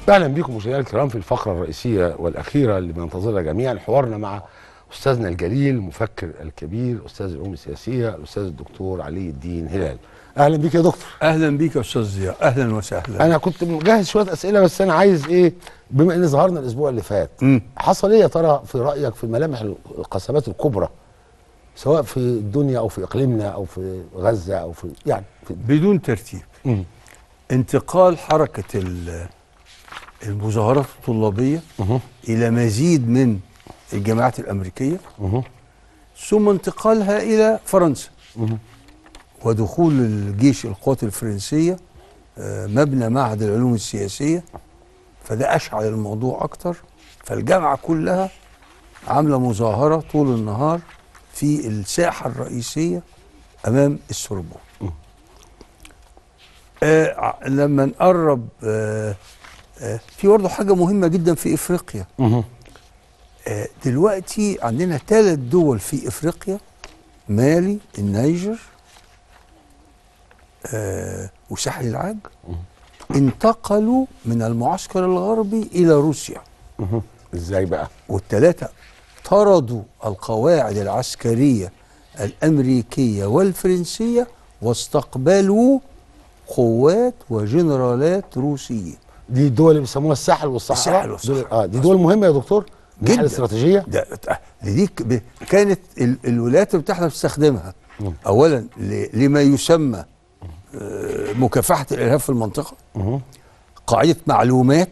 اهلا بكم مشاهدينا الكرام في الفقره الرئيسيه والاخيره اللي بننتظرها جميعا حوارنا مع استاذنا الجليل المفكر الكبير استاذ العلوم السياسيه الاستاذ الدكتور علي الدين هلال اهلا بك يا دكتور اهلا بيك يا استاذ ضياء اهلا وسهلا انا كنت مجهز شويه اسئله بس انا عايز ايه بما ان ظهرنا الاسبوع اللي فات مم. حصل ايه يا ترى في رايك في ملامح القسمات الكبرى سواء في الدنيا او في اقليمنا او في غزه او في يعني في بدون ترتيب مم. انتقال حركه ال- المظاهرات الطلابيه مه. الى مزيد من الجامعات الامريكيه مه. ثم انتقالها الى فرنسا مه. ودخول الجيش القوات الفرنسيه آه، مبنى معهد العلوم السياسيه فده اشعل الموضوع اكتر فالجامعه كلها عامله مظاهره طول النهار في الساحه الرئيسيه امام السوربون آه ع- لما نقرب آه آه في برضه حاجه مهمه جدا في افريقيا مه. آه دلوقتي عندنا ثلاث دول في افريقيا مالي النيجر آه وساحل العاج انتقلوا من المعسكر الغربي الى روسيا مه. ازاي بقى والثلاثه طردوا القواعد العسكريه الامريكيه والفرنسيه واستقبلوا قوات وجنرالات روسيين دي الدول اللي بيسموها الساحل والصحراء الساحل والصحراء. دول- اه دي دول مهمه يا دكتور من جداً. الناحيه الاستراتيجيه ده ده دي ك- ب- كانت ال- الولايات المتحده بتستخدمها مم. اولا ل- لما يسمى آه، مكافحه الارهاب في المنطقه مه. قاعده معلومات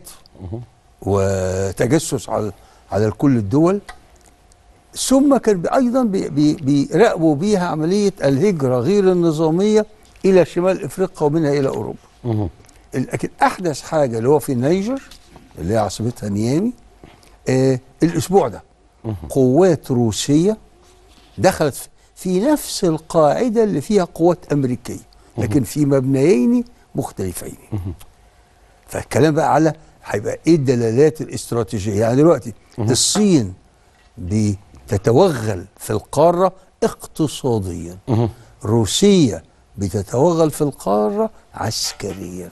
وتجسس على على كل الدول ثم كان بي- ايضا بي- بي- بيراقبوا بيها عمليه الهجره غير النظاميه الى شمال افريقيا ومنها الى اوروبا مه. لكن احدث حاجه اللي هو في النيجر اللي هي عاصمتها نيامي آه الاسبوع ده قوات روسيه دخلت في- في نفس القاعده اللي فيها قوات امريكيه لكن في مبنيين مختلفين فالكلام بقى على هيبقى ايه الدلالات الاستراتيجيه يعني دلوقتي الصين بتتوغل في القاره اقتصاديا مه. روسيا بتتوغل في القارة عسكريا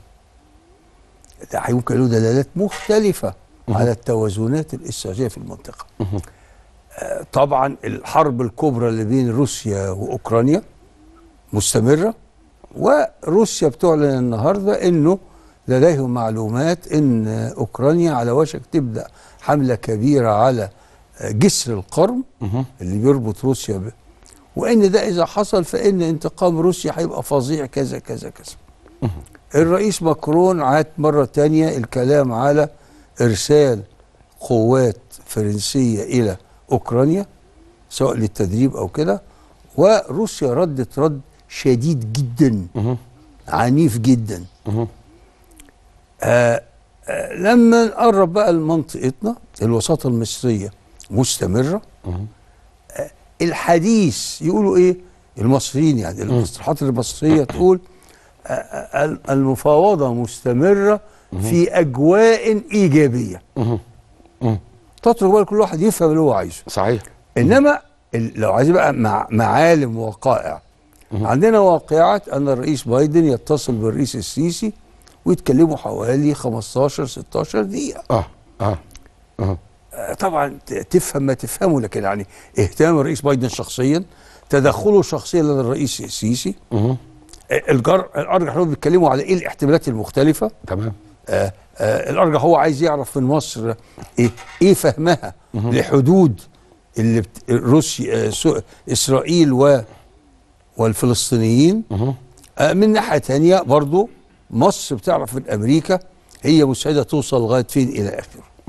ده هيمكن له دلالات مختلفة على التوازنات الاستراتيجية في المنطقة آه، طبعا الحرب الكبرى اللي بين روسيا وأوكرانيا مستمرة وروسيا بتعلن النهاردة أنه لديهم معلومات أن أوكرانيا على وشك تبدأ حملة كبيرة على آه، جسر القرم مه. اللي بيربط روسيا ب... وان ده اذا حصل فان انتقام روسيا هيبقى فظيع كذا كذا كذا الرئيس ماكرون عاد مرة تانية الكلام على ارسال قوات فرنسية الى اوكرانيا سواء للتدريب او كده وروسيا ردت رد شديد جدا مه. عنيف جدا مه. آه آه لما نقرب بقى لمنطقتنا الوساطة المصرية مستمرة مه. الحديث يقولوا ايه المصريين يعني المصطلحات المصريه تقول آه، آه، المفاوضه مستمره في اجواء ايجابيه مه. مه. تترك بقى كل واحد يفهم اللي هو عايزه صحيح انما ال- لو عايز بقى مع معالم وقائع عندنا واقعات ان الرئيس بايدن يتصل بالرئيس السيسي ويتكلموا حوالي 15 16 دقيقه اه اه اه آه، طبعا ت- تفهم ما تفهمه لكن يعني اهتمام الرئيس بايدن شخصيا تدخله شخصيا لدى الرئيس السيسي مه. آه، الجر الارجح انهم بيتكلموا على ايه الاحتمالات المختلفه تمام آه آه الارجح هو عايز يعرف من مصر ايه ايه فهمها لحدود اللي بت... روسيا آه سو... اسرائيل و والفلسطينيين مه. آه من ناحيه ثانيه برضو مصر بتعرف من امريكا هي مستعده توصل لغايه فين الى اخره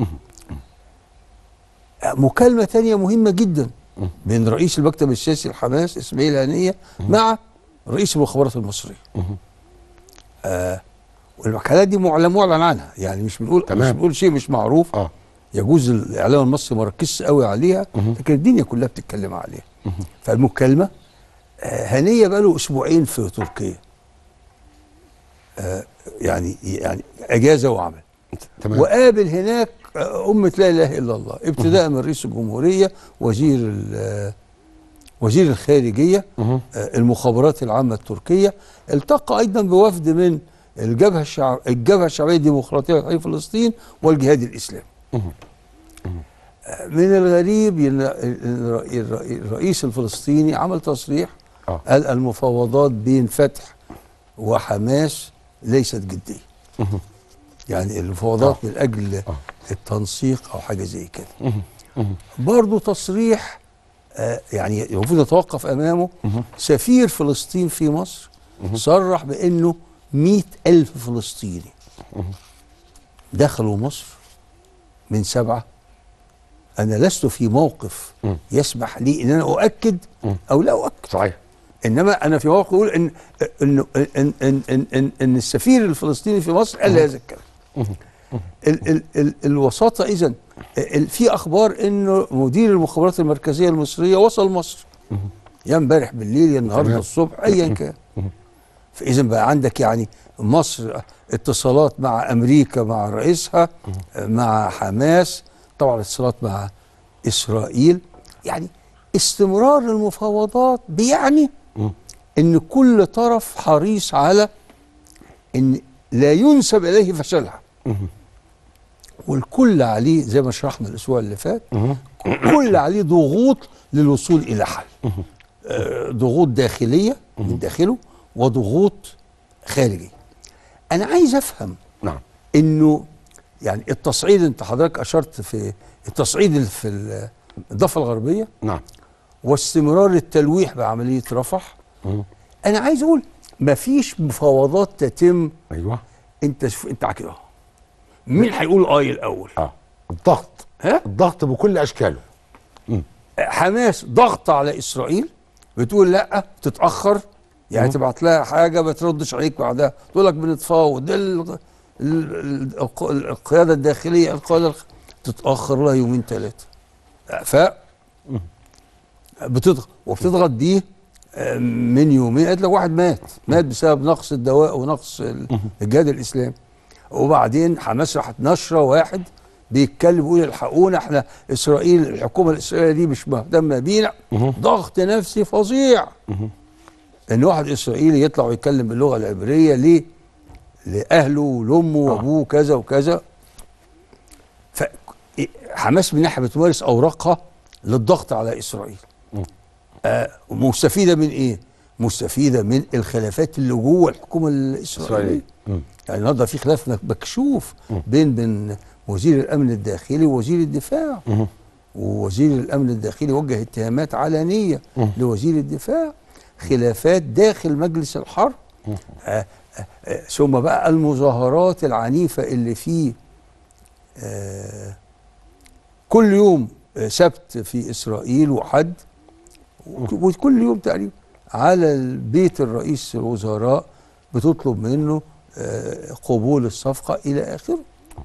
آه مكالمه ثانيه مهمه جدا بين رئيس المكتب السياسي الحماس اسماعيل هنيه مع رئيس المخابرات المصريه آه والمكالمات دي معلن معلن عنها يعني مش بنقول تمام. مش بنقول شيء مش معروف اه يجوز الاعلام المصري ما ركزش قوي عليها لكن الدنيا كلها بتتكلم عليها فالمكالمه آه هنيه بقى له اسبوعين في تركيا آه يعني يعني اجازه وعمل تمام وقابل هناك آه، أمة لا إله إلا الله ابتداء من رئيس الجمهورية وزير ال- آه، وزير الخارجية مه. آه، المخابرات العامة التركية التقى أيضا بوفد من الجبهه الشعب الجبهه الشعبيه الديمقراطيه لتحرير فلسطين والجهاد الاسلامي من الغريب ان الر- الر- الرئيس الفلسطيني عمل تصريح آه. قال المفاوضات بين فتح وحماس ليست جديه يعني المفاوضات آه. من اجل آه. التنسيق او حاجه زي كده برضه تصريح آه يعني المفروض نتوقف امامه سفير فلسطين في مصر صرح بانه مئة ألف فلسطيني دخلوا مصر من سبعة أنا لست في موقف مم. يسمح لي أن أنا أؤكد أو لا أؤكد صحيح إنما أنا في موقف أقول إن إن إن إن, إن, إن, إن السفير الفلسطيني في مصر قال هذا الكلام ال ال ال الوساطة إذا في أخبار إنه مدير المخابرات المركزية المصرية وصل مصر يا امبارح بالليل يا النهارده تمام. الصبح أيا كان فإذا بقى عندك يعني مصر اتصالات مع أمريكا مع رئيسها مع حماس طبعا اتصالات مع إسرائيل يعني استمرار المفاوضات بيعني مم. ان كل طرف حريص على ان لا ينسب اليه فشلها والكل عليه زي ما شرحنا الاسبوع اللي فات كل عليه ضغوط للوصول الى حل آه، ضغوط داخليه من داخله وضغوط خارجيه انا عايز افهم نعم انه يعني التصعيد انت حضرتك اشرت في التصعيد اللي في ال- الضفه الغربيه نعم واستمرار التلويح بعمليه رفح مم. انا عايز اقول مفيش مفاوضات تتم ايوه انت شوف انت كده اهو مين هيقول اي الاول اه الضغط ها الضغط بكل اشكاله حماس ضغط على اسرائيل بتقول لا تتاخر يعني مم. تبعت لها حاجه ما تردش عليك بعدها تقول لك بنتفاوض ده ال- ال- ال- الق- القياده الداخليه القياده الخ- تتاخر لها يومين ثلاثه ف بتضغط وبتضغط دي آه، من يومين قالت لك واحد مات مات بسبب نقص الدواء ونقص ال- الجهاد الاسلامي وبعدين حماس راحت نشره واحد بيتكلم بيقول الحقونا احنا اسرائيل الحكومه الاسرائيليه دي مش مهتمه بينا ضغط نفسي فظيع ان واحد اسرائيلي يطلع ويتكلم باللغه العبريه ليه؟ لاهله ولامه وابوه كذا وكذا ف حماس من ناحيه بتمارس اوراقها للضغط على اسرائيل آه مستفيده من ايه؟ مستفيده من الخلافات اللي جوه الحكومه الاسرائيليه اسرائيل مم. يعني النهارده في خلاف مك- مكشوف بين بين وزير الامن الداخلي ووزير الدفاع مم. ووزير الامن الداخلي وجه اتهامات علنيه لوزير الدفاع خلافات داخل مجلس الحرب آه آه آه ثم بقى المظاهرات العنيفه اللي في آه كل يوم آه، سبت في اسرائيل وحد وك- وكل يوم تقريبا على البيت الرئيس الوزراء بتطلب منه آه، قبول الصفقه الى اخره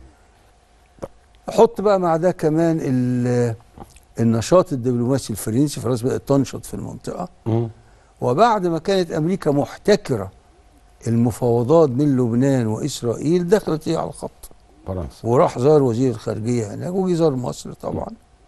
حط بقى مع ده كمان ال- النشاط الدبلوماسي الفرنسي فرنسا بدات تنشط في المنطقه مم. وبعد ما كانت امريكا محتكره المفاوضات بين لبنان واسرائيل دخلت هي على الخط فرنسا وراح زار وزير الخارجيه هناك وجي زار مصر طبعا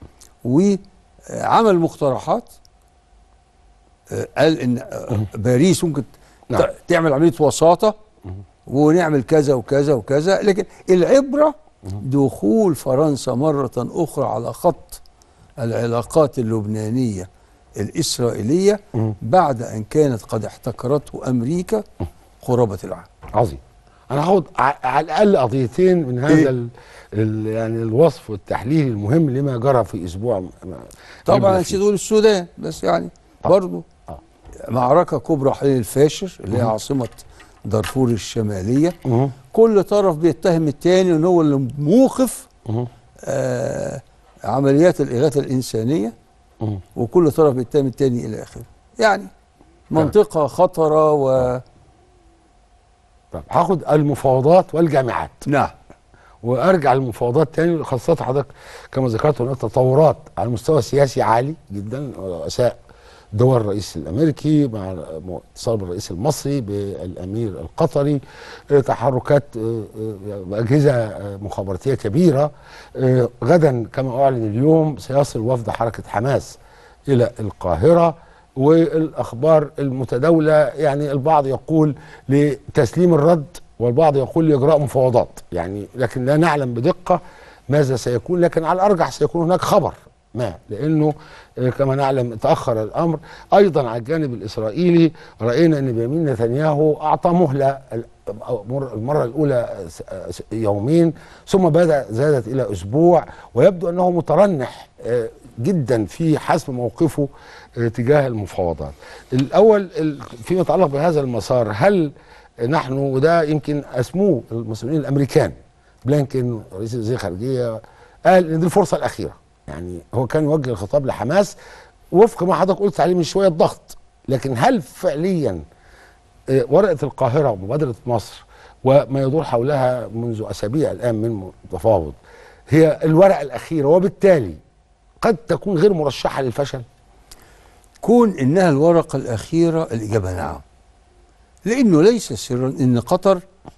وعمل مقترحات آه، قال ان آه، باريس ممكن ت- نعم. تعمل عمليه وساطه ونعمل كذا وكذا وكذا لكن العبره دخول فرنسا مره اخرى على خط العلاقات اللبنانيه الاسرائيليه بعد ان كانت قد احتكرته امريكا قرابه العام عظيم انا هاخد ع- على الاقل قضيتين من هذا إيه؟ ال ال يعني الوصف والتحليل المهم لما جرى في اسبوع م- م- طبعا قبل نسيت فيه. اقول السودان بس يعني طبعا. برضه آه. معركه كبرى حوالين الفاشر اللي هي عاصمه دارفور الشماليه مهم. كل طرف بيتهم التاني ان هو اللي موقف مهم. آه عمليات الاغاثه الانسانيه مهم. وكل طرف بيتهم التاني الى اخره يعني منطقه خطره و طب هاخد المفاوضات والجامعات نعم وارجع للمفاوضات تاني خاصه حضرتك كما ذكرت هناك تطورات على المستوى السياسي عالي جدا رؤساء دول الرئيس الامريكي مع اتصال بالرئيس المصري بالامير القطري آه، تحركات آه، آه، باجهزه آه، مخابراتيه كبيره آه، غدا كما اعلن اليوم سيصل وفد حركه حماس الى القاهره والاخبار المتداوله يعني البعض يقول لتسليم الرد والبعض يقول لإجراء مفاوضات يعني لكن لا نعلم بدقة ماذا سيكون لكن على الأرجح سيكون هناك خبر ما لأنه آه، كما نعلم تأخر الأمر أيضا على الجانب الإسرائيلي رأينا أن بنيامين نتنياهو أعطى مهلة ال- المر- المرة الأولى س- س- يومين ثم بدأ زادت إلى أسبوع ويبدو أنه مترنح آه، جدا في حسم موقفه آه، تجاه المفاوضات الأول ال- فيما يتعلق بهذا المسار هل نحن وده يمكن أسموه المسؤولين الأمريكان بلينكن رئيس وزير الخارجية قال ان دي الفرصه الاخيره يعني هو كان يوجه الخطاب لحماس وفق ما حضرتك قلت عليه من شويه الضغط لكن هل فعليا آه، ورقه القاهره ومبادره مصر وما يدور حولها منذ اسابيع الان من تفاوض هي الورقه الاخيره وبالتالي قد تكون غير مرشحه للفشل كون انها الورقه الاخيره الاجابه نعم لانه ليس سرا ان قطر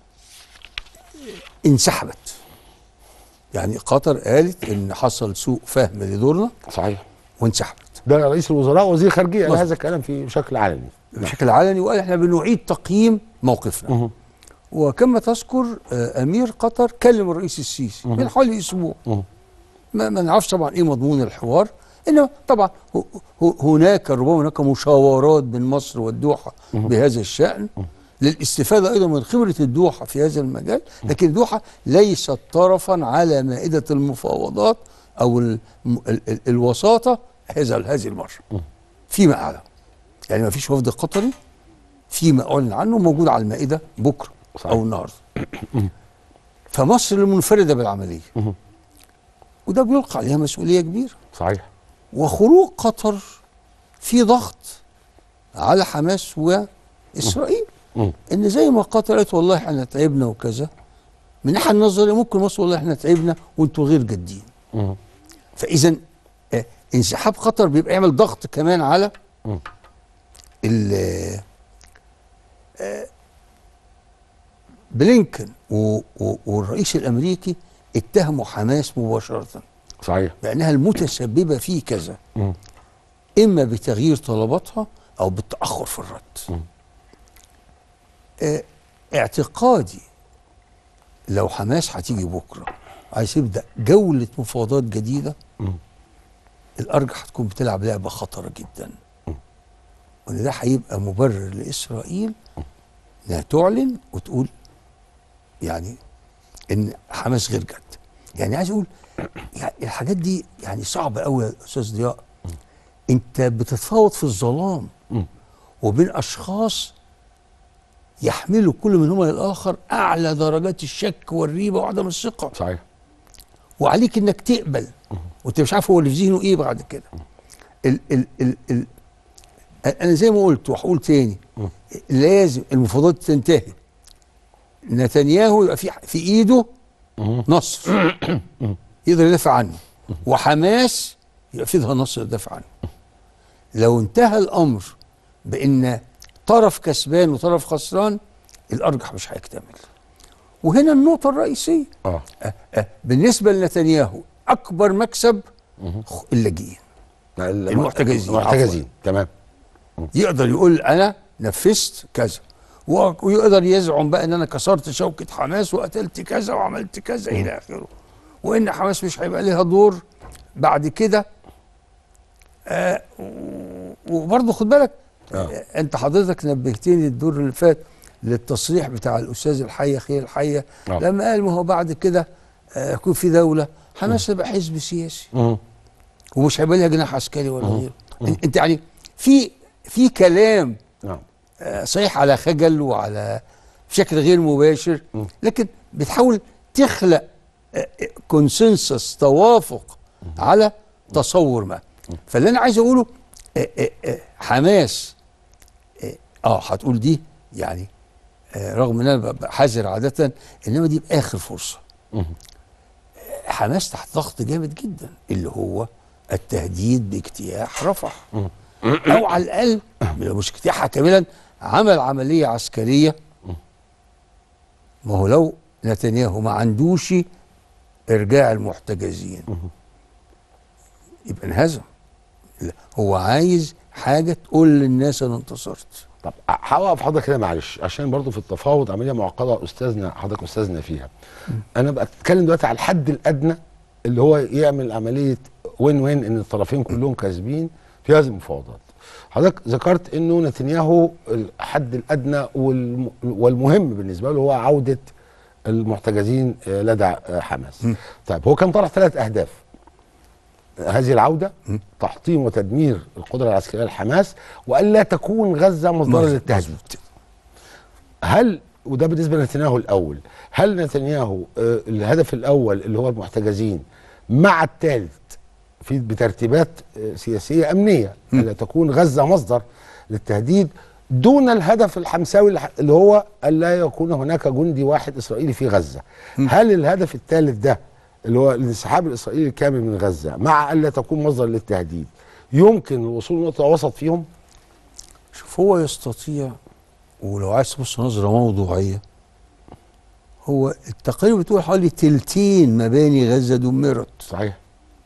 انسحبت يعني قطر قالت ان حصل سوء فهم لدورنا صحيح وانسحبت ده رئيس الوزراء وزير الخارجيه قال مظبوط. هذا الكلام في بشكل علني بشكل علني وقال احنا بنعيد تقييم موقفنا مهم. وكما تذكر آه، امير قطر كلم الرئيس السيسي مهم. من حوالي اسبوع مهم. ما, ما نعرفش طبعا ايه مضمون الحوار انما طبعا ه- ه- هناك ربما هناك مشاورات بين مصر والدوحه بهذا الشان للاستفاده ايضا من خبره الدوحه في هذا المجال لكن الدوحه ليست طرفا على مائده المفاوضات او ال ال ال الوساطه هذا هذه المره فيما اعلم يعني ما فيش وفد قطري فيما اعلن عنه موجود على المائده بكره صحيح. او النهارده فمصر المنفرده بالعمليه مهم. وده بيلقى عليها مسؤوليه كبيره صحيح وخروج قطر في ضغط على حماس واسرائيل مم. ان زي ما قطر قالت والله احنا تعبنا وكذا من الناحيه النظريه ممكن مصر والله احنا تعبنا وانتوا غير جادين مهم. فاذا آه، انسحاب قطر بيبقى يعمل ضغط كمان على مم. ال آه، بلينكن و- و- والرئيس الامريكي اتهموا حماس مباشره صحيح بانها المتسببه في كذا مم. اما بتغيير طلباتها او بالتاخر في الرد مم. آه اعتقادي لو حماس هتيجي بكره عايز تبدا جوله مفاوضات جديده مم. الارجح هتكون بتلعب لعبه خطره جدا وان ده هيبقى مبرر لاسرائيل انها تعلن وتقول يعني ان حماس غير جد يعني عايز اقول يعني الحاجات دي يعني صعبه قوي يا استاذ ضياء انت بتتفاوض في الظلام مم. وبين اشخاص يحملوا كل منهما للاخر اعلى درجات الشك والريبه وعدم الثقه صحيح وعليك انك تقبل وانت مش عارف هو اللي في ذهنه ايه بعد كده ال ال ال ال انا زي ما قلت وهقول تاني لازم المفاوضات تنتهي نتنياهو يبقى في في ايده مم. نصر يقدر يدافع عنه وحماس يبقى في ايدها نصر يدافع عنه لو انتهى الامر بان طرف كسبان وطرف خسران الارجح مش هيكتمل وهنا النقطه الرئيسيه اه أه أه بالنسبه لنتنياهو اكبر مكسب خ- اللاجئين المحتجزين. المحتجزين تمام يقدر يقول انا نفذت كذا و- ويقدر يزعم بقى ان انا كسرت شوكه حماس وقتلت كذا وعملت كذا الى اخره وان حماس مش هيبقى ليها دور بعد كده آه و- وبرضه خد بالك آه. آه. انت حضرتك نبهتني الدور اللي فات للتصريح بتاع الاستاذ الحيه خير الحيه آه. لما قال ما هو بعد كده آه، يكون في دوله حماس تبقى حزب سياسي مم. ومش هيبقى لها جناح عسكري ولا غيره انت يعني في في كلام نعم آه، صحيح على خجل وعلى بشكل غير مباشر مم. لكن بتحاول تخلق كونسنسس توافق على تصور ما فاللي انا عايز اقوله آه، آه، آه، حماس اه آه، هتقول دي يعني آه، رغم ان انا ببقى حذر عاده انما دي باخر فرصه مم. حماس تحت ضغط جامد جدا اللي هو التهديد باجتياح رفح او على الاقل لو مش اجتياحها كاملا عمل عمليه عسكريه ما هو لو نتنياهو ما عندوش ارجاع المحتجزين يبقى انهزم لا، هو عايز حاجه تقول للناس انا انتصرت طب هوقف حضرتك كده معلش عشان برضو في التفاوض عمليه معقده استاذنا حضرتك استاذنا فيها انا بتكلم دلوقتي على الحد الادنى اللي هو يعمل عمليه وين وين ان الطرفين كلهم كاسبين في هذه المفاوضات حضرتك ذكرت انه نتنياهو الحد الادنى والم- والمهم بالنسبه له هو عوده المحتجزين آه، لدى آه، حماس طيب هو كان طرح ثلاث اهداف هذه العوده تحطيم وتدمير القدره العسكريه لحماس والا تكون غزه مصدرا مظبوط. للتهديد هل وده بالنسبه لنتنياهو الاول هل نتنياهو آه، الهدف الاول اللي هو المحتجزين مع الثالث في بترتيبات آه، سياسيه امنيه الا تكون غزه مصدر للتهديد دون الهدف الحمساوي الح- اللي هو الا يكون هناك جندي واحد اسرائيلي في غزه هل الهدف الثالث ده اللي هو الانسحاب الاسرائيلي الكامل من غزه مع الا تكون مصدر للتهديد يمكن الوصول لنقطه وسط فيهم شوف هو يستطيع ولو عايز تبص نظره موضوعيه هو التقارير بتقول حوالي تلتين مباني غزه دمرت صحيح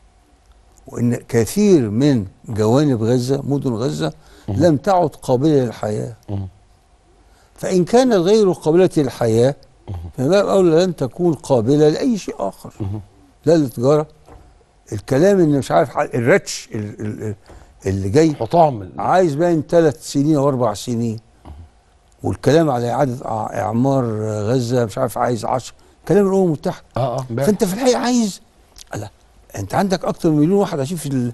وان كثير من جوانب غزه مدن غزه لم تعد قابله للحياه مم. فان كانت غير قابله للحياه فما اولى لن تكون قابله لاي شيء اخر لا للتجاره الكلام ان مش عارف حل- الرتش ال- ال- اللي جاي حطام ال- عايز باين ثلاث سنين او اربع سنين والكلام على اعاده أع- اعمار غزه مش عارف عايز 10 كلام الامم المتحده اه اه امبارح. فانت في الحقيقه عايز لا انت عندك اكتر من مليون واحد عايشين في ال...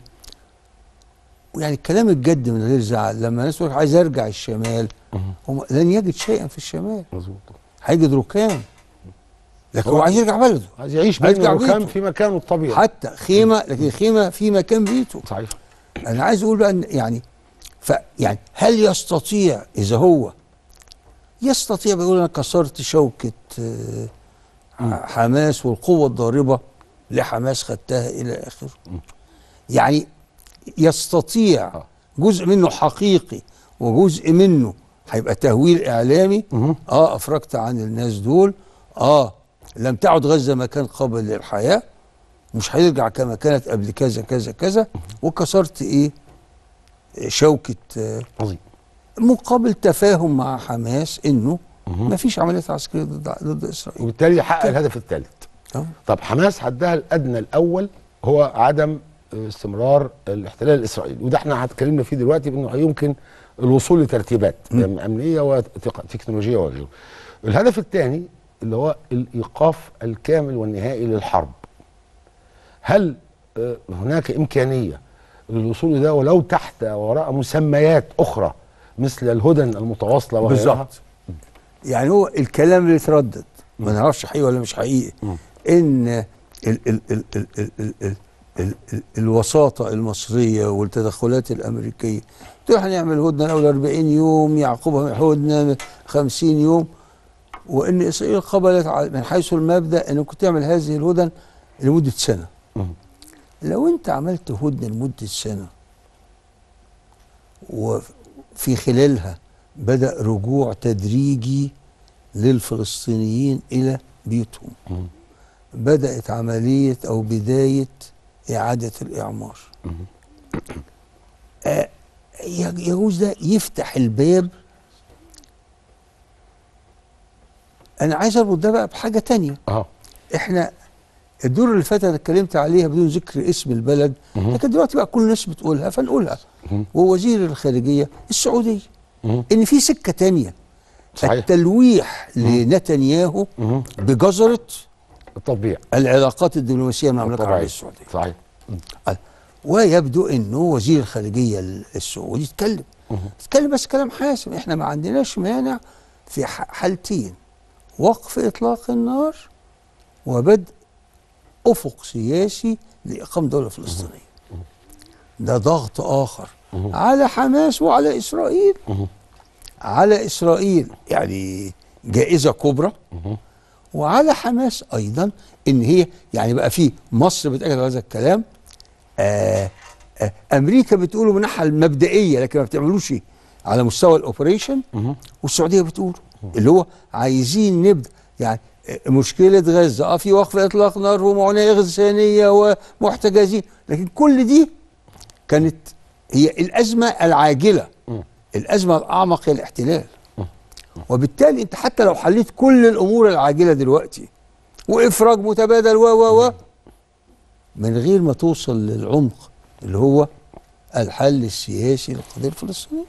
يعني الكلام الجد من غير زعل لما الناس تقول عايز ارجع الشمال مهم. هم لن يجد شيئا في الشمال مظبوط هيجد ركام لكن هو هو- عايز يرجع بلده عايز يعيش عايز بين يرجع الركام بيته. في مكانه الطبيعي حتى خيمه لكن خيمه في مكان بيته صحيح انا عايز اقول بقى ان يعني ف يعني هل يستطيع اذا هو يستطيع بيقول انا كسرت شوكه آه، حماس والقوه الضاربه لحماس خدتها الى اخره يعني يستطيع آه. جزء منه حقيقي وجزء منه هيبقى تهويل اعلامي مهم. اه افرجت عن الناس دول اه لم تعد غزه مكان قابل للحياه مش هيرجع كما كانت قبل كذا كذا كذا وكسرت ايه شوكه آه، عظيم مقابل تفاهم مع حماس انه ما فيش عمليات عسكريه ضد ضد اسرائيل وبالتالي يحقق الهدف الثالث آه. طب حماس حدها الادنى الاول هو عدم استمرار الاحتلال الاسرائيلي وده احنا هنتكلمنا فيه دلوقتي بانه يمكن الوصول لترتيبات امنيه وتكنولوجيه وغيره الهدف الثاني اللي هو الايقاف الكامل والنهائي للحرب هل آه، هناك امكانيه للوصول لده ولو تحت وراء مسميات اخرى مثل الهدن المتواصله وغيرها بالظبط يعني هو الكلام اللي اتردد ما نعرفش حقيقي ولا مش حقيقي ان ال ال ال ال ال ال ال ال ال الوساطه المصريه والتدخلات الامريكيه تقول هنعمل هدنه الاول 40 يوم يعقبها هدنه 50 يوم وان اسرائيل قبلت على- من حيث المبدا انك تعمل هذه الهدن لمده سنه مم. لو انت عملت هدنه لمده سنه وفي خلالها بدا رجوع تدريجي للفلسطينيين الى بيوتهم مم. بدات عمليه او بدايه اعاده الاعمار آه، يج- يجوز ده يفتح الباب انا عايز اربط ده بقى بحاجه تانية اه احنا الدور اللي فات انا اتكلمت عليها بدون ذكر اسم البلد مهم. لكن دلوقتي بقى كل الناس بتقولها فنقولها مهم. ووزير الخارجيه السعوديه مهم. ان في سكه تانية صحيح. التلويح لنتنياهو مهم. بجزره التطبيع العلاقات الدبلوماسيه مع المملكه العربيه الطبيعي السعوديه صحيح ويبدو انه وزير الخارجيه السعودي اتكلم مهم. اتكلم بس كلام حاسم احنا ما عندناش مانع في ح- حالتين وقف اطلاق النار وبدء افق سياسي لاقامه دوله فلسطينيه ده ضغط اخر مهم. على حماس وعلى اسرائيل مهم. على اسرائيل يعني جائزه كبرى مهم. وعلى حماس ايضا ان هي يعني بقى في مصر بتاكد على هذا الكلام آه آه امريكا بتقوله من الناحيه المبدئيه لكن ما بتعملوش على مستوى الاوبريشن مهم. والسعوديه بتقوله اللي هو عايزين نبدا يعني آه، مشكله غزه اه في وقف اطلاق نار ومعونيه غزانيه ومحتجزين لكن كل دي كانت هي الازمه العاجله مم. الازمه الاعمق هي الاحتلال وبالتالي انت حتى لو حليت كل الامور العاجله دلوقتي وافراج متبادل و و و من غير ما توصل للعمق اللي هو الحل السياسي للقضيه الفلسطينيه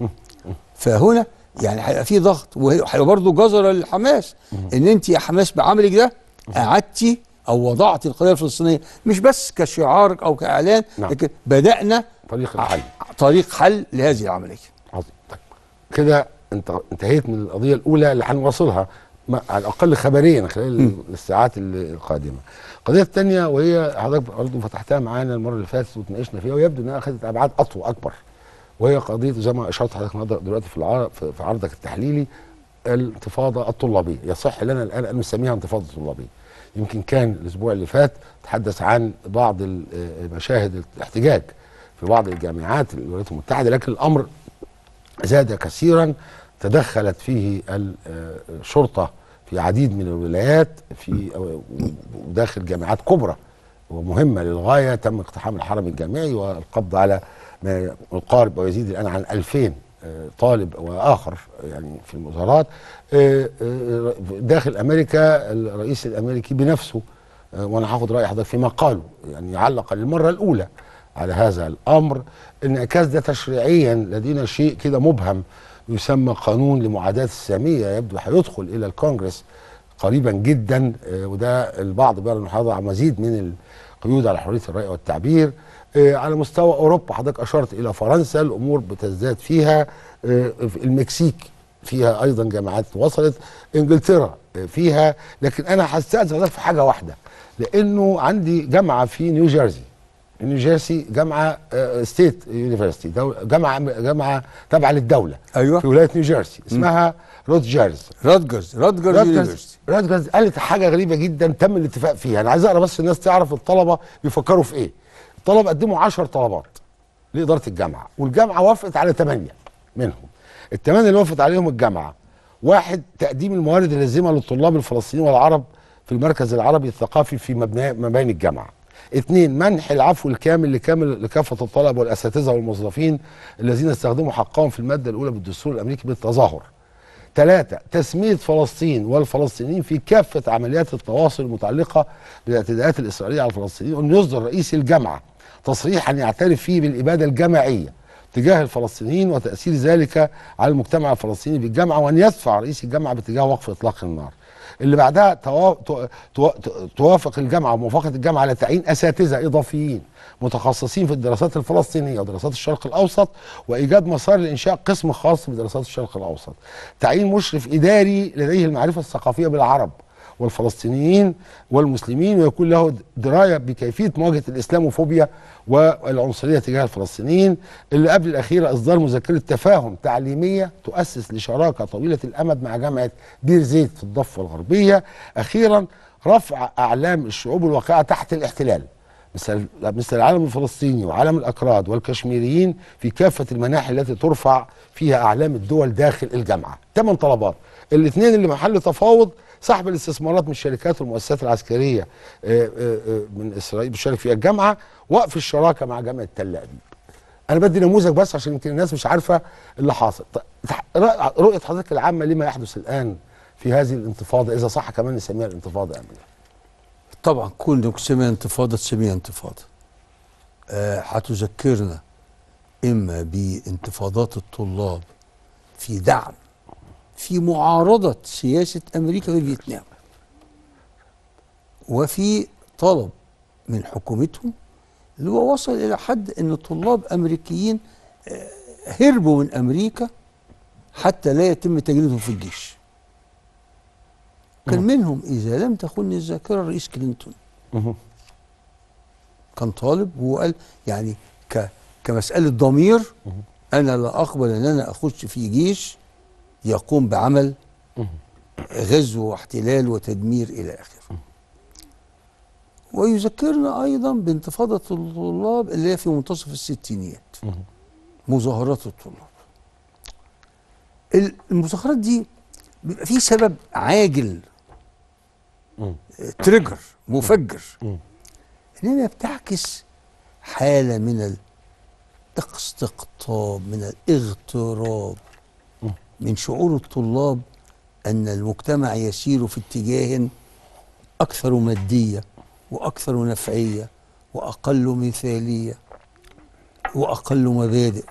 فهنا يعني هيبقى في ضغط وهيبقى برضه جزره للحماس ان انت يا حماس بعملك ده قعدتي او وضعتي القضيه الفلسطينيه مش بس كشعار او كاعلان نعم. لكن بدانا طريق الحل طريق حل لهذه العمليه عظيم طيب كده انت انتهيت من القضيه الاولى اللي هنواصلها ما- على الاقل خبريا خلال الساعات ال- القادمه. القضيه الثانيه وهي حضرتك برضه فتحتها معانا المره اللي فاتت وتناقشنا فيها ويبدو انها اخذت ابعاد اطول اكبر وهي قضيه زي ما اشرت حضرتك النهارده دلوقتي في العرض في في عرضك التحليلي الانتفاضه الطلابيه يصح لنا الان ان نسميها انتفاضه طلابيه. يمكن كان الاسبوع اللي فات تحدث عن بعض ال- آه، مشاهد الاحتجاج في بعض الجامعات الولايات المتحده لكن الامر زاد كثيرا تدخلت فيه الشرطة في عديد من الولايات في داخل جامعات كبرى ومهمة للغاية تم اقتحام الحرم الجامعي والقبض على ما يقارب ويزيد الآن عن 2000 آه، طالب وآخر يعني في المظاهرات آه، آه، داخل أمريكا الرئيس الأمريكي بنفسه آه، وأنا هاخد رأي حضرتك فيما قاله يعني علق للمرة الأولى على هذا الامر انعكاس ده تشريعيا لدينا شيء كده مبهم يسمى قانون لمعاداه الساميه يبدو هيدخل الى الكونجرس قريبا جدا آه، وده البعض بيرى انه هيضع مزيد من القيود على حريه الراي والتعبير آه، على مستوى اوروبا حضرتك اشرت الى فرنسا الامور بتزداد فيها آه، في المكسيك فيها ايضا جامعات وصلت انجلترا آه، فيها لكن انا هستاذن حضرتك في حاجه واحده لانه عندي جامعه في نيوجيرسي نيوجيرسي جامعه ستيت يونيفرستي جامعه جامعه تابعه للدوله أيوة. في ولايه نيوجيرسي اسمها روتجرز راتجرز راتجرز راتجرز يونيفرستي راتجرز قالت حاجه غريبه جدا تم الاتفاق فيها انا عايز اقرا بس الناس تعرف الطلبه بيفكروا في ايه الطلبه قدموا 10 طلبات لاداره الجامعه والجامعه وافقت على 8 منهم الثمانيه اللي وافقت عليهم الجامعه واحد تقديم الموارد اللازمه للطلاب الفلسطينيين والعرب في المركز العربي الثقافي في مبنى مباني الجامعه اثنين منح العفو الكامل لكامل لكافه الطلبه والاساتذه والموظفين الذين استخدموا حقهم في الماده الاولى بالدستور الامريكي بالتظاهر ثلاثة تسمية فلسطين والفلسطينيين في كافة عمليات التواصل المتعلقة بالاعتداءات الإسرائيلية على الفلسطينيين وأن يصدر رئيس الجامعة تصريحا يعترف فيه بالإبادة الجماعية تجاه الفلسطينيين وتأثير ذلك على المجتمع الفلسطيني بالجامعة وأن يدفع رئيس الجامعة باتجاه وقف إطلاق النار اللي بعدها توا... تو- تو- توافق الجامعة وموافقة الجامعة على تعيين أساتذة إضافيين متخصصين في الدراسات الفلسطينية ودراسات الشرق الأوسط وإيجاد مسار لإنشاء قسم خاص بدراسات الشرق الأوسط تعيين مشرف إداري لديه المعرفة الثقافية بالعرب والفلسطينيين والمسلمين ويكون له درايه بكيفيه مواجهه الاسلاموفوبيا والعنصريه تجاه الفلسطينيين اللي قبل الاخيره اصدار مذكره تفاهم تعليميه تؤسس لشراكه طويله الامد مع جامعه بير زيت في الضفه الغربيه اخيرا رفع اعلام الشعوب الواقعه تحت الاحتلال مثل مثل العالم الفلسطيني وعالم الاكراد والكشميريين في كافه المناحي التي ترفع فيها اعلام الدول داخل الجامعه. ثمان طلبات، الاثنين اللي محل تفاوض سحب الاستثمارات من الشركات والمؤسسات العسكريه آه، آه، آه، من اسرائيل بتشارك فيها الجامعه، وقف الشراكه مع جامعه تل ابيب. انا بدي نموذج بس عشان يمكن الناس مش عارفه اللي حاصل. ط- تح- رأ- رؤيه حضرتك العامه لما يحدث الان في هذه الانتفاضه اذا صح كمان نسميها الانتفاضه ام لا؟ طبعا كل انك تسميها انتفاضه تسميها انتفاضه آه، هتذكرنا اما بانتفاضات الطلاب في دعم في معارضه سياسه امريكا في فيتنام وفي طلب من حكومتهم اللي هو وصل الى حد ان طلاب امريكيين آه، هربوا من امريكا حتى لا يتم تجنيدهم في الجيش كان منهم اذا لم تخن الذاكره الرئيس كلينتون مهم. كان طالب وقال يعني ك كمساله ضمير انا لا اقبل ان انا اخش في جيش يقوم بعمل غزو واحتلال وتدمير الى اخره ويذكرنا ايضا بانتفاضه الطلاب اللي هي في منتصف الستينيات مظاهرات الطلاب ال- المظاهرات دي بيبقى في سبب عاجل مم. تريجر مفجر مم. انما بتعكس حاله من استقطاب من الاغتراب من شعور الطلاب ان المجتمع يسير في اتجاه اكثر ماديه واكثر نفعيه واقل مثاليه واقل مبادئ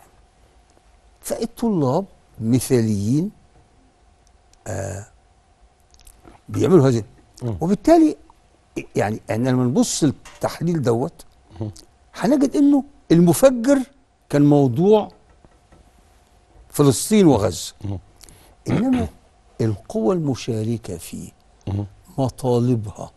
فالطلاب مثاليين آه بيعملوا هذا وبالتالي يعني احنا لما نبص التحليل دوت هنجد انه المفجر كان موضوع فلسطين وغزه انما القوى المشاركه فيه مطالبها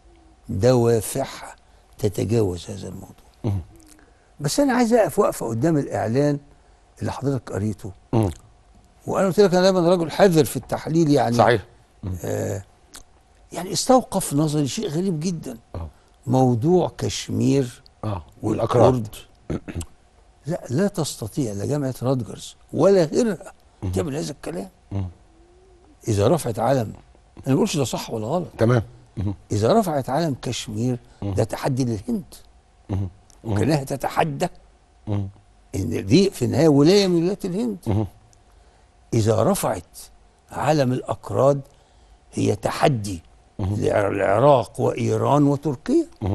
دوافعها تتجاوز هذا الموضوع بس انا عايز اقف وقفه قدام الاعلان اللي حضرتك قريته مم. وانا قلت لك انا دايما راجل حذر في التحليل يعني صحيح آه يعني استوقف نظري شيء غريب جدا آه. موضوع كشمير اه والاكراد والكرد لا لا تستطيع لا جامعه رادجرز ولا غيرها تعمل هذا الكلام مم. اذا رفعت علم انا ما بقولش ده صح ولا غلط تمام مم. اذا رفعت علم كشمير ده تحدي للهند مم. وكانها تتحدى مم. ان دي في النهايه ولايه من ولايات الهند مم. اذا رفعت علم الاكراد هي تحدي للعراق وايران وتركيا مم.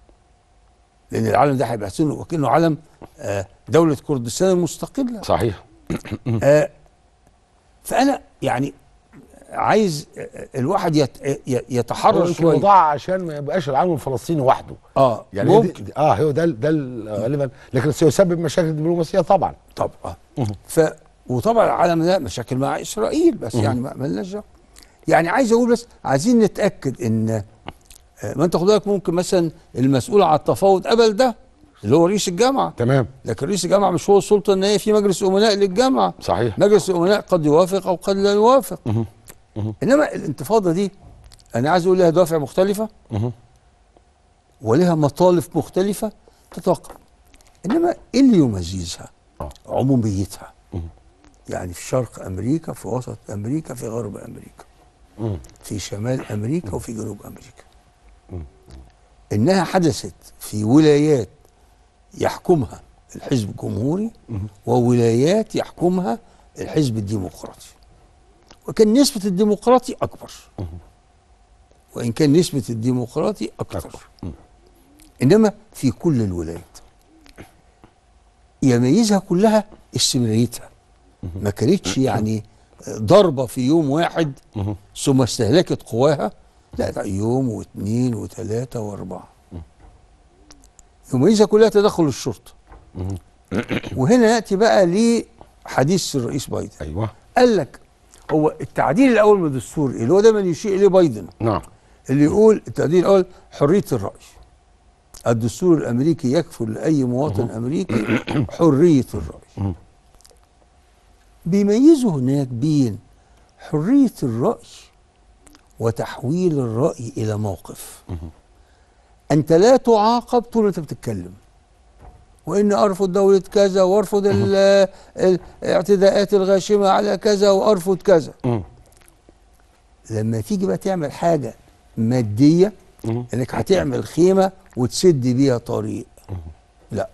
لان العلم ده هيبقى سنه وكانه علم آه، دوله كردستان المستقله صحيح آه، فانا يعني عايز آه، الواحد يت- ي- هو يتحرر يمكن شويه وضع عشان ما يبقاش العالم الفلسطيني وحده اه يعني ممكن دي اه هو ده ال- ده ال- غالبا لكن سيسبب مشاكل دبلوماسيه طبعا طبعا ف وطبعا العالم ده مشاكل مع اسرائيل بس يعني ما مالناش دعوة. يعني عايز اقول بس عايزين نتاكد ان آه، ما انت خد بالك ممكن مثلا المسؤول على التفاوض قبل ده اللي هو رئيس الجامعه تمام لكن رئيس الجامعه مش هو السلطه النهائيه في مجلس امناء للجامعه صحيح مجلس الامناء قد يوافق او قد لا يوافق انما الانتفاضه دي انا عايز اقول لها دوافع مختلفه مهم. ولها مطالب مختلفه تتوقع انما ايه اللي يميزها آه. عموميتها مهم. يعني في شرق امريكا في وسط امريكا في غرب امريكا مم. في شمال امريكا وفي جنوب امريكا انها حدثت في ولايات يحكمها الحزب الجمهوري وولايات يحكمها الحزب الديمقراطي وكان نسبة الديمقراطي أكبر وإن كان نسبة الديمقراطي أكثر أكبر. مم. إنما في كل الولايات يميزها كلها استمراريتها ما كانتش يعني ضربة في يوم واحد مهم. ثم استهلكت قواها لا ده يوم واثنين وثلاثة وأربعة يميزها كلها تدخل الشرطة وهنا يأتي بقى لحديث الرئيس بايدن ايوه قال لك هو التعديل الأول من الدستور اللي هو دايما يشير إليه بايدن نعم اللي يقول التعديل الأول حرية الرأي الدستور الأمريكي يكفل لأي مواطن أمريكي حرية الرأي بيميزوا هناك بين حرية الرأي وتحويل الرأي إلى موقف أنت لا تعاقب طول ما أنت بتتكلم وإن أرفض دولة كذا وأرفض ال- الاعتداءات الغاشمة على كذا وأرفض كذا مم. لما تيجي بقى تعمل حاجة مادية مم. انك هتعمل خيمة وتسد بيها طريق لا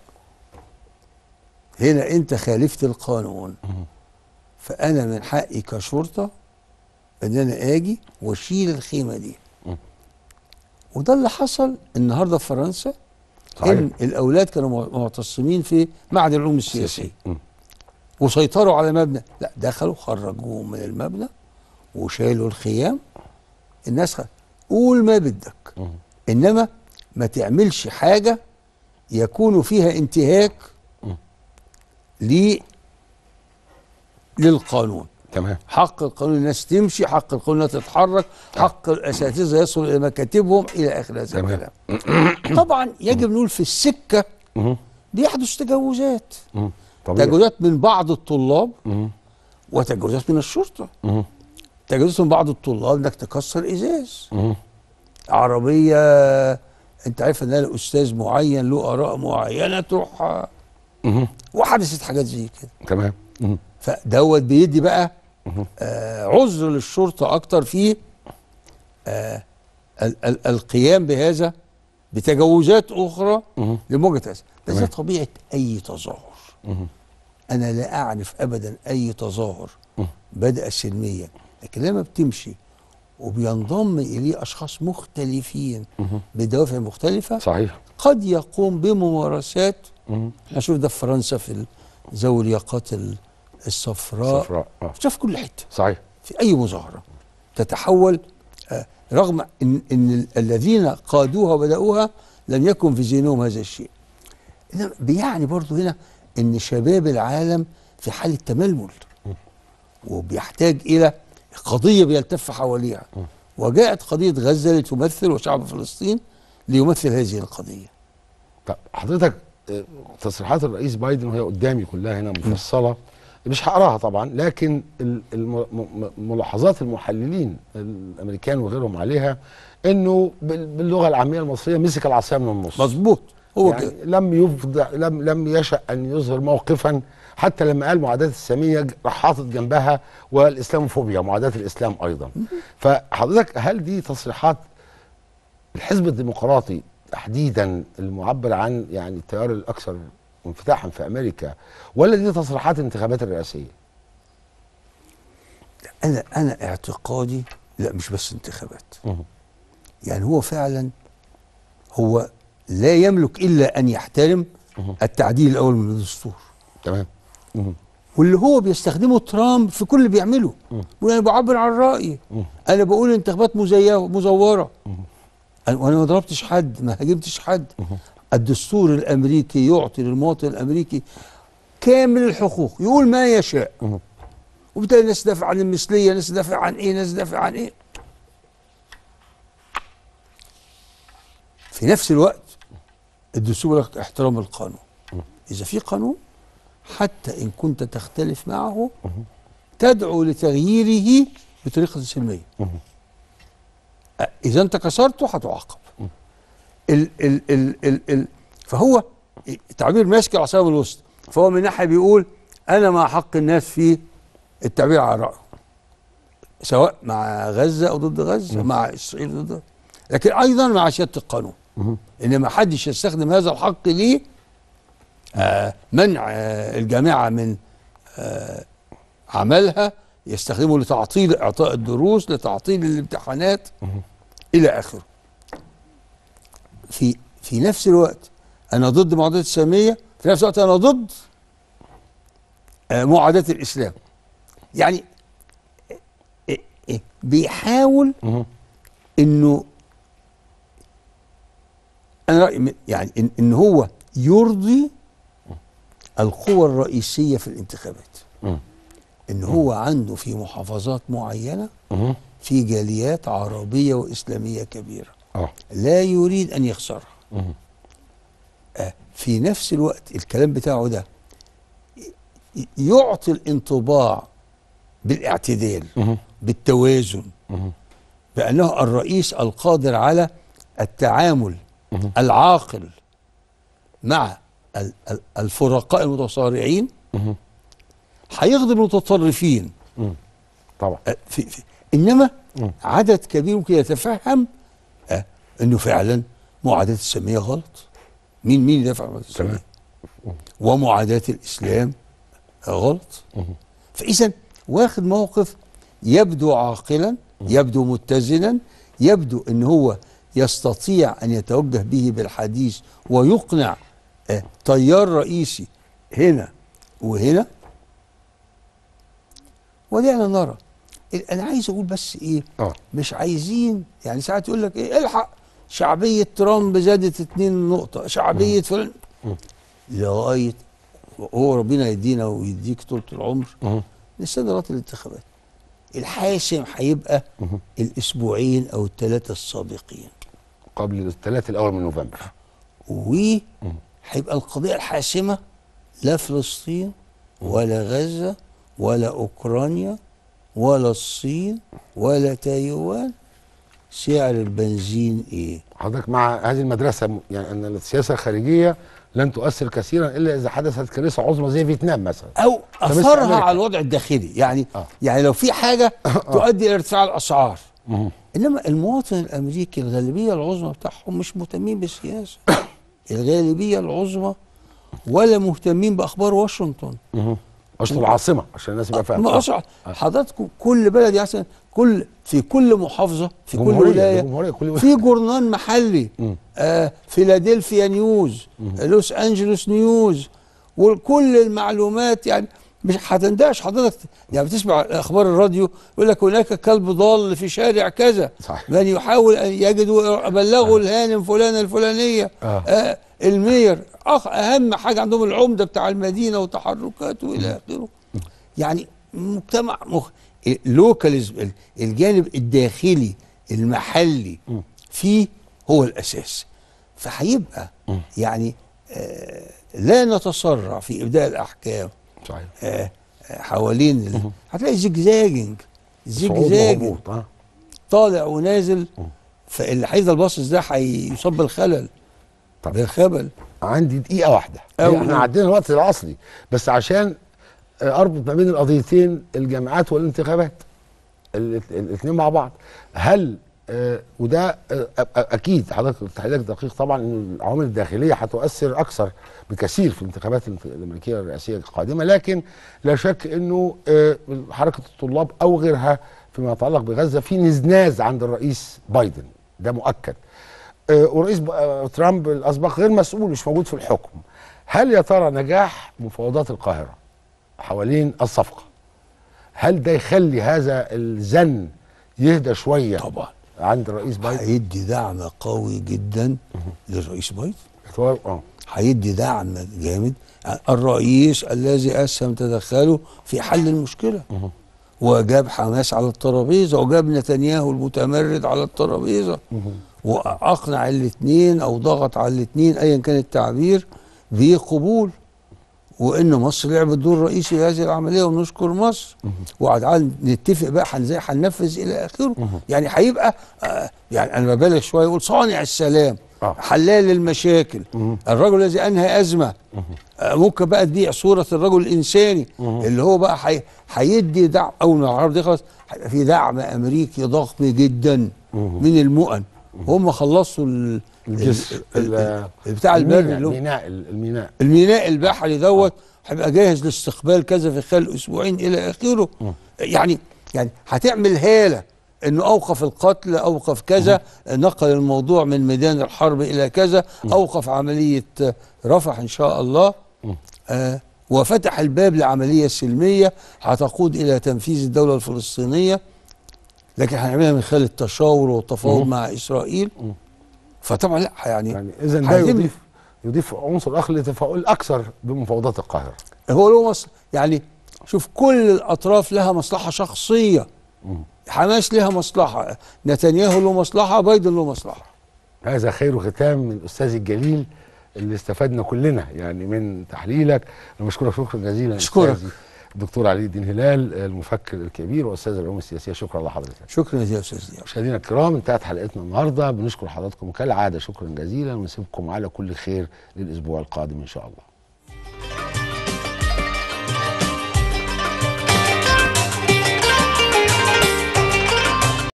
هنا انت خالفت القانون فانا من حقي كشرطة ان انا اجي واشيل الخيمة دي وده اللي حصل النهارده في فرنسا صحيح. ان الاولاد كانوا مع- معتصمين في معهد العلوم السياسيه مم. وسيطروا على مبنى لا دخلوا خرجوهم من المبنى وشالوا الخيام الناس خ... قول ما بدك مم. انما ما تعملش حاجه يكون فيها انتهاك مم. ل للقانون تمام حق القانون الناس تمشي حق القانون انها تتحرك حق الاساتذه يصل الى مكاتبهم الى اخر هذا تمام. الكلام طبعا يجب نقول في السكه مم. بيحدث تجاوزات مم. طبيعي تجاوزات من بعض الطلاب مم. وتجاوزات من الشرطه مم. تجاوزات من بعض الطلاب انك تكسر ازاز مم. عربيه انت عارف ان انا استاذ معين له اراء معينه تروح مم. وحدثت حاجات زي كده تمام مم. فدوت بيدي بقى آه عذر للشرطه اكتر في آه ال ال القيام بهذا بتجاوزات اخرى مم. لمواجهه هذا هذا تمام. طبيعه اي تظاهر انا لا اعرف ابدا اي تظاهر مم. بدا سلميا لكن لما بتمشي وبينضم اليه اشخاص مختلفين بدوافع مختلفه صحيح قد يقوم بممارسات مم. احنا شوف ده في فرنسا في ذوي الياقات ال- الصفراء صفراء آه. شوف في كل حته صحيح في اي مظاهره تتحول آه، رغم ان ان ال- الذين قادوها وبداوها لم يكن في ذهنهم هذا الشيء إنما بيعني برضو هنا ان شباب العالم في حاله تململ وبيحتاج الى قضيه بيلتف حواليها وجاءت قضيه غزه لتمثل وشعب فلسطين ليمثل هذه القضيه طب حضرتك آه، تصريحات الرئيس بايدن وهي قدامي كلها هنا مفصله مش هقراها طبعا لكن ال- الم- م- ملاحظات المحللين الامريكان وغيرهم عليها انه بال- باللغه العاميه المصريه مسك العصايه من النص مظبوط هو يعني كده لم يفضع لم لم يشأ ان يظهر موقفا حتى لما قال معاداه الساميه ج- راح حاطط جنبها والاسلاموفوبيا معاداه الاسلام ايضا فحضرتك هل دي تصريحات الحزب الديمقراطي تحديدا المعبر عن يعني التيار الاكثر انفتاحا في امريكا ولا دي تصريحات الانتخابات الرئاسيه؟ انا انا اعتقادي لا مش بس انتخابات مهم. يعني هو فعلا هو لا يملك الا ان يحترم مهم. التعديل الاول من الدستور تمام مهم. واللي هو بيستخدمه ترامب في كل اللي بيعمله مم. بيقول انا بعبر عن رايي مم. انا بقول انتخابات مزيفه مزوره أنا- وانا ما ضربتش حد ما هاجمتش حد الدستور الامريكي يعطي للمواطن الامريكي كامل الحقوق يقول ما يشاء مهم. وبالتالي ناس تدافع عن المثليه ناس تدافع عن ايه ناس تدافع عن ايه في نفس الوقت الدستور يقول لك احترام القانون اذا في قانون حتى ان كنت تختلف معه تدعو لتغييره بطريقه سلميه مهم. أ- اذا انت كسرته هتعاقب ال ال ال ال ال فهو تعبير ماسك العصايه من الوسط فهو من ناحيه بيقول انا مع حق الناس في التعبير عن رايه سواء مع غزه او ضد غزه مع اسرائيل ضد لكن ايضا مع سياده القانون مهم. ان ما حدش يستخدم هذا الحق ليه آه منع آه الجامعه من آه عملها يستخدمه لتعطيل اعطاء الدروس لتعطيل الامتحانات الى اخره في في نفس الوقت انا ضد معاداه الساميه في نفس الوقت انا ضد آه معاداه الاسلام يعني آه، آه، بيحاول مهم. انه انا رايي م- يعني ان, إن هو يرضي القوى الرئيسيه في الانتخابات مم. ان هو عنده في محافظات معينه مهم. في جاليات عربيه واسلاميه كبيره اه لا يريد ان يخسرها مهم. آه، في نفس الوقت الكلام بتاعه ده ي- يعطي الانطباع بالاعتدال مهم. بالتوازن مهم. بأنه الرئيس القادر على التعامل مهم. العاقل مع ال- ال- الفرقاء المتصارعين مهم. هيغضب المتطرفين مم. طبعا أه، في في انما مم. عدد كبير ممكن يتفهم أه، انه فعلا معاداه الساميه غلط مين مين يدافع عن معاداه الساميه تمام. ومعاداه الاسلام غلط مهم. فاذا واخد موقف يبدو عاقلا يبدو متزنا يبدو ان هو يستطيع ان يتوجه به بالحديث ويقنع آه، تيار رئيسي هنا وهنا ودعنا نرى ال- انا عايز اقول بس ايه اه مش عايزين يعني ساعات يقول لك ايه الحق شعبيه ترامب زادت اتنين نقطه شعبيه فلان مم. لغايه هو ربنا يدينا ويديك طول العمر مهم. نستنى لغايه الانتخابات الحاسم هيبقى مهم. الاسبوعين او الثلاثه السابقين قبل الثلاث الاول من نوفمبر وهيبقى القضيه الحاسمه لا فلسطين ولا غزه ولا اوكرانيا ولا الصين ولا تايوان سعر البنزين ايه حضرتك مع هذه المدرسه م- يعني ان السياسه الخارجيه لن تؤثر كثيرا الا اذا حدثت كارثه عظمى زي فيتنام مثلا او مثل اثرها أمريكا. على الوضع الداخلي يعني آه. يعني لو في حاجه تؤدي الى ارتفاع الاسعار مهم. انما المواطن الامريكي الغالبيه العظمى بتاعهم مش مهتمين بالسياسه الغالبيه العظمى ولا مهتمين باخبار واشنطن عشان العاصمه عشان الناس يبقى فاهمه ما آه. أصع- حضراتكم كل بلد يعني مثلا كل في كل محافظه في كل جمهورية، ولايه جمهورية، كل ولاية. في جورنال محلي آه فيلادلفيا نيوز لوس انجلوس نيوز وكل المعلومات يعني مش هتندهش حضرتك يعني بتسمع اخبار الراديو يقول لك هناك كلب ضال في شارع كذا صحيح. من يحاول ان يجدوا بلغوا الهانم فلانه الفلانيه آه. آه المير أخ اهم حاجه عندهم العمده بتاع المدينه وتحركاته الى اخره يعني مجتمع مخ... لوكاليزم الجانب الداخلي المحلي فيه هو الاساس فهيبقى يعني آه لا نتسرع في ابداء الاحكام صحيح آه آه، حوالين ال... هتلاقي زجزاجنج صعود زجزاج وهبوط اه طالع ونازل فاللي هيفضل باصص ده هيصاب بالخلل طب. بالخبل عندي دقيقه واحده أو- احنا عدينا الوقت العصري بس عشان آه، اربط ما بين القضيتين الجامعات والانتخابات الاثنين مع بعض هل آه وده آه أ- أ- اكيد حضرتك تحليلك دقيق طبعا ان العوامل الداخليه هتؤثر اكثر بكثير في الانتخابات الانت- الامريكيه الرئاسيه القادمه لكن لا شك انه آه حركه الطلاب او غيرها فيما يتعلق بغزه في نزناز عند الرئيس بايدن ده مؤكد آه، ورئيس ب- آه، ترامب الاسبق غير مسؤول مش موجود في الحكم هل يا ترى نجاح مفاوضات القاهره حوالين الصفقه هل ده يخلي هذا الزن يهدى شويه طبعا عند الرئيس بايدن هيدي دعم قوي جدا للرئيس بايدن هو- اه هيدي دعم جامد الرئيس الذي اسهم تدخله في حل المشكله وجاب حماس على الترابيزه وجاب نتنياهو المتمرد على الترابيزه واقنع الاثنين او ضغط على الاثنين ايا كان التعبير بقبول وان مصر لعبت دور رئيسي في هذه العمليه ونشكر مصر وقعد نتفق بقى هن- ازاي هننفذ الى اخره يعني هيبقى آه يعني انا ببالغ شويه اقول صانع السلام آه. حلال المشاكل الرجل الذي انهى ازمه آه ممكن بقى تبيع صوره الرجل الانساني اللي هو بقى حي- هيدي دعم اول ما العرب دي خلاص هيبقى في دعم امريكي ضخم جدا من المؤن هم خلصوا ال- الجسر ال- ال- ال- بتاع البر الميناء اللي هو الميناء الميناء الميناء البحري دوت هيبقى جاهز لاستقبال كذا في خلال اسبوعين الى اخره يعني يعني هتعمل هاله انه اوقف القتل اوقف كذا نقل الموضوع من ميدان الحرب الى كذا اوقف عمليه آه، رفح ان شاء الله آه وفتح الباب لعمليه سلميه هتقود الى تنفيذ الدوله الفلسطينيه لكن هنعملها من خلال التشاور والتفاوض مع اسرائيل فطبعا لا يعني يعني اذا ده هيتم- يضيف يضيف عنصر اخر لتفاؤل اكثر بمفاوضات القاهره هو له مصلحة يعني شوف كل الأطراف لها مصلحة شخصية حماس لها مصلحة نتنياهو له مصلحة بايدن له مصلحة هذا خير ختام من الاستاذ الجليل اللي استفدنا كلنا يعني من تحليلك انا بشكرك شكرا جزيلا أشكرك. أستاذي الدكتور علي الدين هلال المفكر الكبير واستاذ العلوم السياسيه شكرا لحضرتك شكرا يا أستاذ دياب مشاهدينا الكرام انتهت حلقتنا النهارده بنشكر حضراتكم كالعاده شكرا جزيلا ونسيبكم على كل خير للاسبوع القادم ان شاء الله